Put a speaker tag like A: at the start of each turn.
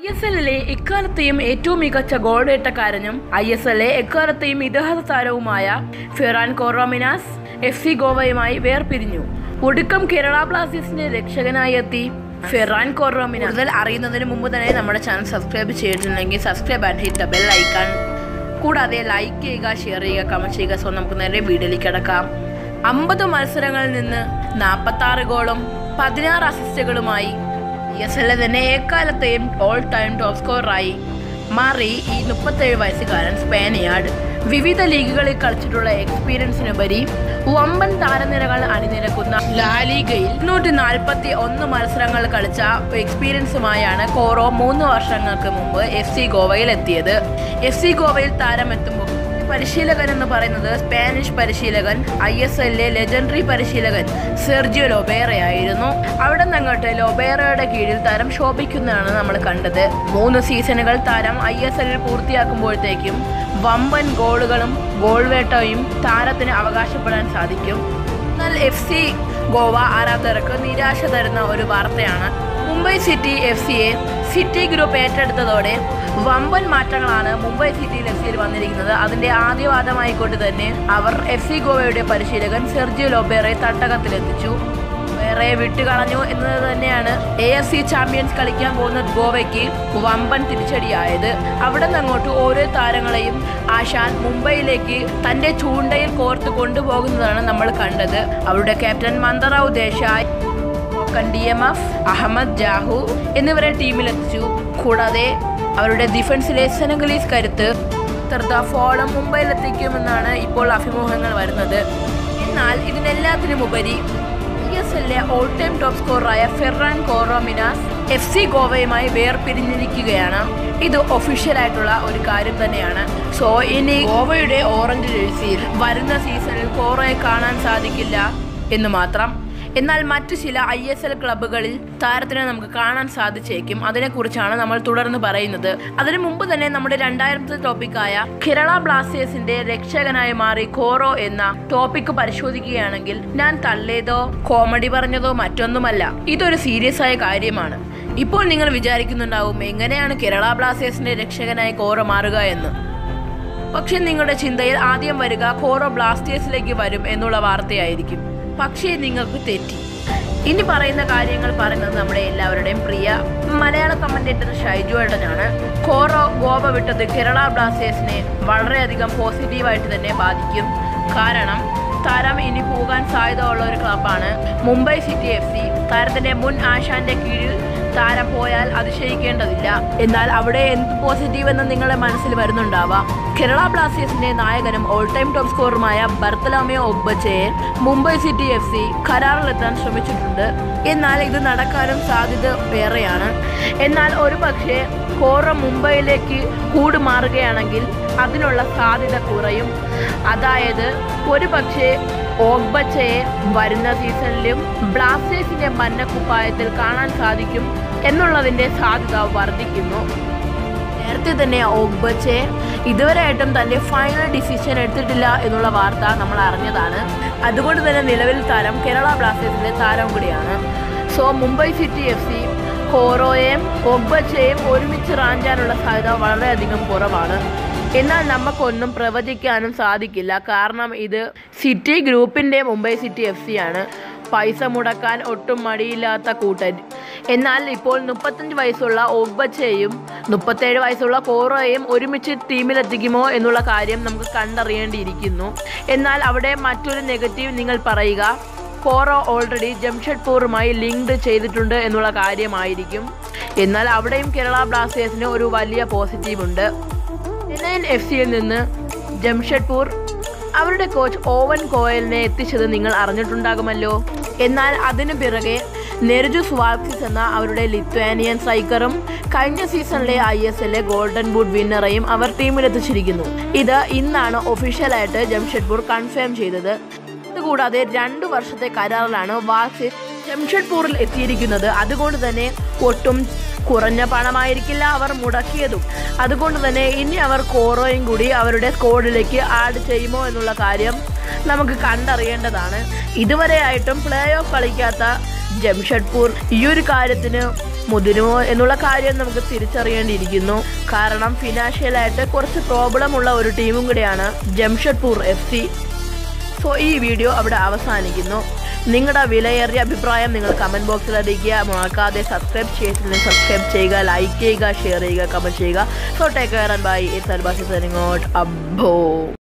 A: I S എല്ലിലെ എക്കാലത്തെയും ഏറ്റവും മികച്ച ഗോൾ വേട്ടക്കാരനും ഐ എസ് എല്ലിലെ എക്കാലത്തെയും ഇതിഹാസ താരവുമായ ഫെറാൻ കോറോമിനാസ് എഫ് സി ഗോവയുമായി വേർപിരിഞ്ഞു ഒടുക്കം കേരള ബ്ലാസ്റ്റേഴ്സിന്റെ രക്ഷകനായി എത്തി ഫെറാൻ കോറോമിന കൂടുതൽ അറിയുന്നതിന് മുമ്പ് തന്നെ നമ്മുടെ ചാനൽ സബ്സ്ക്രൈബ് ചെയ്തിട്ടുണ്ടെങ്കിൽ subscribe and hit the bell icon കൂടാതെ ലൈക്ക് ചെയ്യുക ഷെയർ ചെയ്യുക കമന്റ് ചെയ്യുക സോ നമുക്ക് നേരെ വീഡിയോയിലേക്ക് കിടക്കാം അമ്പത് മത്സരങ്ങളിൽ നിന്ന് നാൽപ്പത്തി ആറ് ഗോളും പതിനാറ് അസിസ്റ്റുകളുമായി എസ് എൽ തന്നെ എക്കാലത്തെയും ഓൾ ടൈം ടോപ്പ് സ്കോററായി മാറി ഈ മുപ്പത്തേഴ് വയസ്സുകാരൻ സ്പാനിയാർഡ് വിവിധ ലീഗുകളിൽ കളിച്ചിട്ടുള്ള എക്സ്പീരിയൻസിനുപരി വമ്പൻ താരനിരകൾ അണിനിരക്കുന്ന ലാലിഗയിൽ നൂറ്റി നാൽപ്പത്തി ഒന്ന് മത്സരങ്ങൾ കളിച്ച എക്സ്പീരിയൻസുമായാണ് കോറോ മൂന്ന് വർഷങ്ങൾക്ക് മുമ്പ് എഫ് സി ഗോവയിൽ എത്തിയത് എഫ് സി ഗോവയിൽ താരമെത്തുമ്പോൾ പരിശീലകൻ എന്ന് പറയുന്നത് സ്പാനിഷ് പരിശീലകൻ ഐ എസ് എല്ലിലെ ലെജൻഡറി പരിശീലകൻ സെർജിയോ ലൊബേറയായിരുന്നു അവിടെ നിന്നങ്ങോട്ട് ലൊബേറയുടെ കീഴിൽ താരം ശോഭിക്കുന്നതാണ് നമ്മൾ കണ്ടത് മൂന്ന് സീസണുകൾ താരം ഐ എസ് എല്ലിൽ പൂർത്തിയാക്കുമ്പോഴത്തേക്കും വമ്പൻ ഗോളുകളും ഗോൾ വേട്ടയും താരത്തിന് അവകാശപ്പെടാൻ സാധിക്കും എന്നാൽ എഫ് സി ഗോവ ആരാധകർക്ക് നിരാശ തരുന്ന ഒരു വാർത്തയാണ് മുംബൈ സിറ്റി എഫ് സിയെ സിറ്റി ഗ്രൂപ്പ് ഏറ്റെടുത്തതോടെ വമ്പൻ മാറ്റങ്ങളാണ് മുംബൈ സിറ്റിയിൽ എഫ് സിയിൽ വന്നിരിക്കുന്നത് അതിന്റെ ആദ്യവാദമായിക്കൊണ്ട് തന്നെ അവർ എഫ് സി ഗോവയുടെ പരിശീലകൻ സെർജിയോ ലോബേറെ തട്ടകത്തിലെത്തിച്ചു വേറെ വിട്ടുകളഞ്ഞു എന്നത് തന്നെയാണ് എ എഫ് സി ചാമ്പ്യൻസ് കളിക്കാൻ പോകുന്ന ഗോവയ്ക്ക് വമ്പൻ തിരിച്ചടിയായത് അവിടെ നിന്ന് അങ്ങോട്ട് ഓരോ താരങ്ങളെയും ആശാൻ മുംബൈയിലേക്ക് തന്റെ ചൂണ്ടയിൽ കോർത്ത് കൊണ്ടുപോകുന്നതാണ് നമ്മൾ കണ്ടത് അവരുടെ ക്യാപ്റ്റൻ മന്ദറാവ് ദേശായ് മോക്കൻ D M F Ahmed Jahouh എന്നിവരെ ടീമിലെത്തിച്ചു കൂടാതെ അവരുടെ ഡിഫൻസിലെ സെനഗലീസ് കരുത്ത് ഫോളം മുംബൈയിലെത്തിക്കുമെന്നാണ് ഇപ്പോൾ അഭിമുഖങ്ങൾ വരുന്നത് എന്നാൽ ഇതിനെല്ലാത്തിനുമുപരി ഐ എസ് എല്ലിലെ ഓൾ ടൈം ടോപ്പ് സ്കോററായ ഫെറാൻ കോറോമിനാസ് എഫ് സി ഗോവയുമായി വേർപിരിഞ്ഞിരിക്കുകയാണ് ഇത് ഒഫീഷ്യൽ ആയിട്ടുള്ള ഒരു കാര്യം തന്നെയാണ് സോ ഇനി ഗോവയുടെ ഓറഞ്ച് ജേഴ്സിയിൽ വരുന്ന സീസണിൽ കോറോയെ കാണാൻ സാധിക്കില്ല എന്ന് മാത്രം എന്നാൽ മറ്റു ചില ഐ എസ് എൽ ക്ലബ്ബുകളിൽ താരത്തിനെ നമുക്ക് കാണാൻ സാധിച്ചേക്കും അതിനെക്കുറിച്ചാണ് നമ്മൾ തുടർന്ന് പറയുന്നത് അതിനു മുമ്പ് തന്നെ നമ്മുടെ രണ്ടായിരത്തെ ടോപ്പിക്കായ കേരള ബ്ലാസ്റ്റേഴ്സിന്റെ രക്ഷകനായി മാറി കോറോ എന്ന ടോപ്പിക്ക് പരിശോധിക്കുകയാണെങ്കിൽ ഞാൻ തള്ളിയതോ കോമഡി പറഞ്ഞതോ മറ്റൊന്നുമല്ല ഇതൊരു സീരിയസ് ആയ കാര്യമാണ് ഇപ്പോൾ നിങ്ങൾ വിചാരിക്കുന്നുണ്ടാവും എങ്ങനെയാണ് കേരള ബ്ലാസ്റ്റേഴ്സിന്റെ രക്ഷകനായി കോറോ മാറുക എന്ന് പക്ഷെ നിങ്ങളുടെ ചിന്തയിൽ ആദ്യം വരിക കോറോ ബ്ലാസ്റ്റേഴ്സിലേക്ക് വരും എന്നുള്ള വാർത്തയായിരിക്കും പക്ഷേ നിങ്ങൾക്ക് തെറ്റി ഇനി പറയുന്ന കാര്യങ്ങൾ പറയുന്നത് നമ്മുടെ എല്ലാവരുടെയും പ്രിയ മലയാള കമന്റേറ്റർ ഷൈജു ഏട്ടനാണ് കോറോ ഗോവ വിട്ടത് കേരള ബ്ലാസ്റ്റേഴ്സിനെ വളരെയധികം പോസിറ്റീവായിട്ട് തന്നെ ബാധിക്കും കാരണം താരം ഇനി പോകാൻ സാധ്യത ഉള്ള ഒരു ക്ലബാണ് മുംബൈ സിറ്റി എഫ് സി താരത്തിന്റെ മുൻ ആശാന്റെ കീഴിൽ താരം പോയാൽ അതിശയിക്കേണ്ടതില്ല എന്നാൽ അവിടെ എന്ത് പോസിറ്റീവ് എന്ന് നിങ്ങളുടെ മനസ്സിൽ വരുന്നുണ്ടാവാം കേരള ബ്ലാസ്റ്റേഴ്സിന്റെ നായകനും ഓൾ ടൈം ടോപ്പ് സ്കോറുമായ ബർത്തലാമയോ ഒബ്ബച്ചയെ മുംബൈ സിറ്റി എഫ് സി കരാറിലെത്താൻ ശ്രമിച്ചിട്ടുണ്ട് എന്നാൽ ഇത് നടക്കാനും സാധ്യത ഏറെയാണ് എന്നാൽ ഒരു പക്ഷേ കോറ മുംബൈയിലേക്ക് കൂടുമാറുകയാണെങ്കിൽ അതിനുള്ള സാധ്യത കുറയും അതായത് ഒരു പക്ഷേ ഓഗ്ബച്ചയെ വരുന്ന സീസണിലും ബ്ലാസ്റ്റേഴ്സിന്റെ മന്നക്കുപ്പായത്തിൽ കാണാൻ സാധിക്കും എന്നുള്ളതിന്റെ സാധ്യത വർദ്ധിക്കുന്നു നേരത്തെ തന്നെ ഓഗ്ബച്ചെ ഇതുവരെയായിട്ടും തന്റെ ഫൈനൽ ഡിസിഷൻ എടുത്തിട്ടില്ല എന്നുള്ള വാർത്ത നമ്മൾ അറിഞ്ഞതാണ് അതുകൊണ്ട് തന്നെ നിലവിൽ താരം കേരള ബ്ലാസ്റ്റേഴ്സിന്റെ താരം കൂടിയാണ് so Mumbai City F C കോറോയെയും ഒഗ്ബച്ചയെയും ഒരുമിച്ച് റാഞ്ചാനുള്ള സാധ്യത വളരെയധികം കുറവാണ് എന്നാൽ നമുക്കൊന്നും പ്രവചിക്കാനും സാധിക്കില്ല കാരണം ഇത് സിറ്റി ഗ്രൂപ്പിന്റെ മുംബൈ സിറ്റി എഫ് സി ആണ് പൈസ മുടക്കാൻ ഒട്ടും മടിയില്ലാത്ത കൂട്ടൻ എന്നാൽ ഇപ്പോൾ മുപ്പത്തഞ്ച് വയസ്സുള്ള ഓഗ്ബച്ചയും മുപ്പത്തേഴ് വയസ്സുള്ള കോറോയെയും ഒരുമിച്ച് ടീമിലെത്തിക്കുമോ എന്നുള്ള കാര്യം നമുക്ക് കണ്ടറിയേണ്ടിയിരിക്കുന്നു എന്നാൽ അവിടെ മറ്റൊരു നെഗറ്റീവ് നിങ്ങൾ പറയുക കോറോ ഓൾറെഡി ജംഷഡ്പൂറുമായി ലിങ്ക്ഡ് ചെയ്തിട്ടുണ്ട് എന്നുള്ള കാര്യമായിരിക്കും എന്നാൽ അവിടെയും കേരള ബ്ലാസ്റ്റേഴ്സിന് ഒരു വലിയ പോസിറ്റീവ് ഉണ്ട് ചെന്നൈയിൻ എഫ് സിയിൽ നിന്ന് ജംഷഡ്പൂർ അവരുടെ കോച്ച് ഓവൻ കോയലിനെ എത്തിച്ചത് നിങ്ങൾ അറിഞ്ഞിട്ടുണ്ടാകുമല്ലോ എന്നാൽ അതിനു പിറകെ നെർജു സ്വാക്സിസ് എന്ന അവരുടെ ലിത്വാനിയൻ സ്ട്രൈക്കറും കഴിഞ്ഞ സീസണിലെ ഐ എസ് എല്ലിലെ ഗോൾഡൻ ബൂട്ട് വിന്നറെയും അവർ ടീമിലെത്തിച്ചിരിക്കുന്നു ഇത് ഇന്നാണ് ഒഫീഷ്യലായിട്ട് ജംഷഡ്പൂർ കൺഫേം ചെയ്തത് ഇതുകൂടാതെ രണ്ടു വർഷത്തെ കരാറിലാണ് വാക്സിസ് ജംഷഡ്പൂരിൽ എത്തിയിരിക്കുന്നത് അതുകൊണ്ട് തന്നെ ഒട്ടും കുറഞ്ഞ പണമായിരിക്കില്ല അവർ മുടക്കിയതും അതുകൊണ്ട് തന്നെ ഇനി അവർ കോറോയും കൂടി അവരുടെ സ്കോഡിലേക്ക് ആഡ് ചെയ്യുമോ എന്നുള്ള കാര്യം നമുക്ക് കണ്ടറിയേണ്ടതാണ് ഇതുവരെയായിട്ടും പ്ലേ ഓഫ് കളിക്കാത്ത ജംഷഡ്പൂർ ഈ ഒരു കാര്യത്തിന് മുതിരുമോ എന്നുള്ള കാര്യം നമുക്ക് തിരിച്ചറിയേണ്ടിയിരിക്കുന്നു കാരണം ഫിനാൻഷ്യലായിട്ട് കുറച്ച് പ്രോബ്ലം ഉള്ള ഒരു ടീമും കൂടിയാണ് ജംഷഡ്പൂർ എഫ് സി സോ ഈ വീഡിയോ അവിടെ അവസാനിക്കുന്നു നിങ്ങളുടെ വിലയേറിയ അഭിപ്രായം നിങ്ങൾ കമൻറ്റ് ബോക്സിൽ അറിയിക്കുക മറക്കാതെ സബ്സ്ക്രൈബ് ചെയ്തില്ലെങ്കിൽ സബ്സ്ക്രൈബ് ചെയ്യുക ലൈക്ക് ചെയ്യുക ഷെയർ ചെയ്യുക കമൻറ്റ് ചെയ്യുക so take care and bye it's അൽബാസി സെനിങ്ങോട്ട് അബ്ബോ